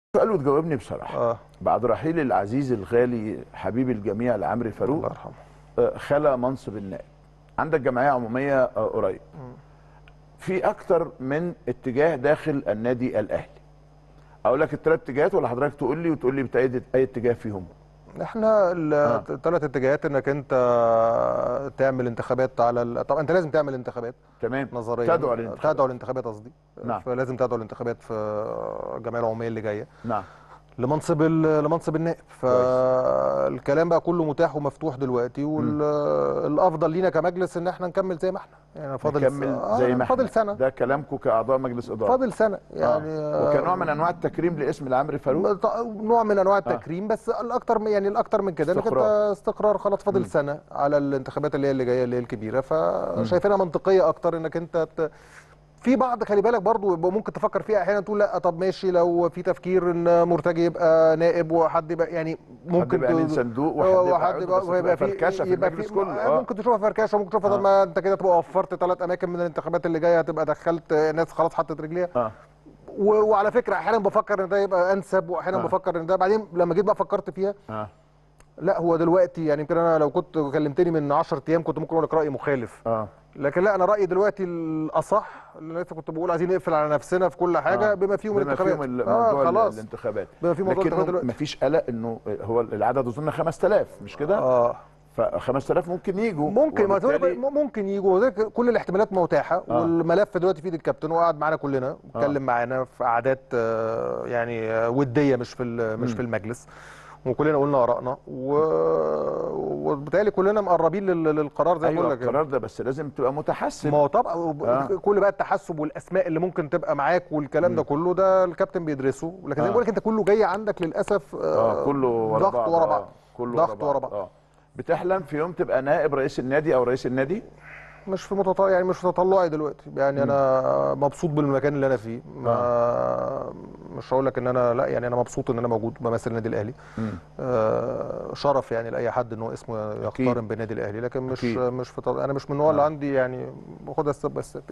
سؤال وتجاوبني بصراحه اه بعد رحيل العزيز الغالي حبيب الجميع لعمرو الله فاروق يرحمه آه، خلى منصب النائب عندك جمعيه عموميه آه، قريب في اكتر من اتجاه داخل النادي الاهلي اقول لك الثلاث اتجاهات ولا حضرتك تقول لي وتقول لي بتأيد اي اتجاه فيهم احنا آه. الثلاث اتجاهات انك انت تعمل انتخابات على ال... طبعا انت لازم تعمل انتخابات تمام نظريا تدعو للانتخابات. تدعو الانتخابات قصدي نعم. فلازم تدعو الانتخابات في الجمعيه العموميه اللي جايه نعم لمنصب ال- لمنصب النائب فالكلام بقى كله متاح ومفتوح دلوقتي والافضل لينا كمجلس ان احنا نكمل زي ما احنا يعني فاضل نكمل آه، زي ما فاضل احنا. سنه ده كلامكم كاعضاء مجلس اداره فاضل سنه يعني آه. وكنوع من انواع التكريم لاسم العمري فاروق ط- نوع من انواع التكريم بس الاكتر من- يعني الاكتر من كده انك انت استقرار. استقرار خلاص فاضل سنه على الانتخابات اللي هي اللي جايه اللي هي الكبيره فشايفينها منطقيه اكتر انك انت ت... في بعض خلي بالك برضو يبقى ممكن تفكر فيها احيانا تقول لا طب ماشي لو في تفكير ان مرتجي يبقى نائب وحد يبقى يعني ممكن يبقى ت- امين صندوق آه، وحد يبقى عضو، بس ويبقى تبقى فركشة في يبقى المجلس كله. آه، آه. ممكن تشوفها فركشه ممكن تشوفها طب آه. ما انت كده تبقى وفرت ثلاث اماكن من الانتخابات اللي جايه هتبقى دخلت ناس خلاص حطت رجليها اه و- وعلى فكره احيانا بفكر ان ده يبقى انسب واحيانا آه. بفكر ان ده بعدين لما جيت بقى فكرت فيها اه لا هو دلوقتي يعني يمكن انا لو كنت كلمتني من 10 ايام كنت ممكن اقول لك راي مخالف اه لكن لا انا رايي دلوقتي الاصح اللي أنا لسه كنت بقول عايزين نقفل على نفسنا في كل حاجه آه. بما فيهم بما الانتخابات فيهم موضوع آه خلاص الانتخابات بما فيهم موضوع لكن الانتخابات دلوقتي مفيش قلق انه هو العدد اظن 5000 مش كده؟ اه ف 5000 ممكن يجوا ممكن ما تقول- وبالتالي- ممكن يجوا وذلك كل الاحتمالات متاحه آه. والملف دلوقتي في ايد الكابتن وقعد معانا كلنا اتكلم معانا في قعدات آه، يعني آه، وديه مش في ال- مش مم. في المجلس وكلنا قلنا ارائنا و... وبالتالي كلنا مقربين لل- للقرار زي ما ايوه بقول لك القرار ده بس لازم تبقى متحسن ما هو طبعا آه. كل بقى التحسب والاسماء اللي ممكن تبقى معاك والكلام ده كله ده الكابتن بيدرسه لكن زي ما آه. بقول لك انت كله جاي عندك للاسف اه كله ورا ضغط بعض ورا آه، بعض كله ضغط ورا بعض اه بتحلم في يوم تبقى نائب رئيس النادي او رئيس النادي مش في متط... يعني مش في تطلعي دلوقتي يعني انا مبسوط بالمكان اللي انا فيه ما... مش هقول لك ان انا لا يعني انا مبسوط ان انا موجود بمثل النادي الاهلي آه شرف يعني لاي حد ان هو اسمه أكيد. يقترن بالنادي الاهلي لكن مش أكيد. مش في ط... انا مش من النوع اللي آه. عندي يعني باخدها ستيب باي ستيب